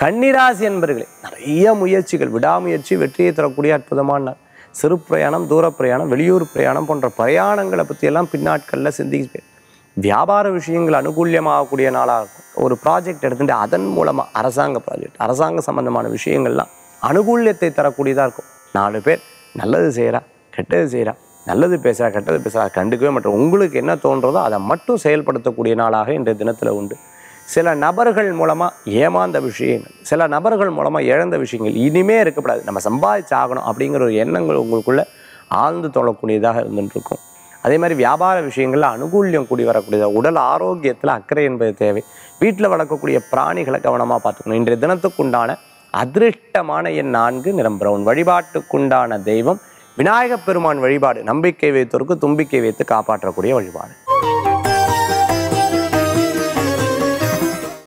கன்னிராசி என்பர்களே நிறைய முயற்சிகள் விடாமுயற்சி வெற்றியை தரக்கூடிய அற்புதமான நாள் சிறு பிரயாணம் தூர பிரயாணம் வெளியூர் பிரயாணம் போன்ற பிரயாணங்களை பற்றியெல்லாம் பின்னாட்களில் சிந்திப்பேன் வியாபார விஷயங்கள் அனுகூல்யமாகக்கூடிய நாளாக இருக்கும் ஒரு ப்ராஜெக்ட் எடுத்துட்டு அதன் மூலமாக அரசாங்க ப்ராஜெக்ட் அரசாங்க சம்பந்தமான விஷயங்கள்லாம் அனுகூல்யத்தை தரக்கூடியதாக இருக்கும் நாலு பேர் நல்லது செய்கிறா கெட்டது செய்கிறா நல்லது பேசுகிறா கெட்டது பேசுகிறா கண்டுக்கவே மாட்டோம் உங்களுக்கு என்ன தோன்றதோ அதை மட்டும் செயல்படுத்தக்கூடிய நாளாக இன்றைய தினத்தில் உண்டு சில நபர்கள் மூலமாக ஏமாந்த விஷயங்கள் சில நபர்கள் மூலமாக இழந்த விஷயங்கள் இனிமே இருக்கக்கூடாது நம்ம சம்பாதிச்சு ஆகணும் அப்படிங்கிற ஒரு எண்ணங்கள் உங்களுக்குள்ள ஆழ்ந்து தொழக்கூடியதாக இருந்துட்டு இருக்கும் அதே மாதிரி வியாபார விஷயங்களில் அனுகூல்யம் கூடி வரக்கூடியதாக உடல் ஆரோக்கியத்தில் அக்கறை என்பது தேவை வீட்டில் வளர்க்கக்கூடிய பிராணிகளை கவனமாக பார்த்துக்கணும் இன்றைய தினத்துக்குண்டான அதிருஷ்டமான எண் நான்கு நிறம் பிரவுன் வழிபாட்டுக்குண்டான தெய்வம் விநாயகப் பெருமான் வழிபாடு நம்பிக்கை வைத்தோருக்கு தும்பிக்கை வைத்து காப்பாற்றக்கூடிய வழிபாடு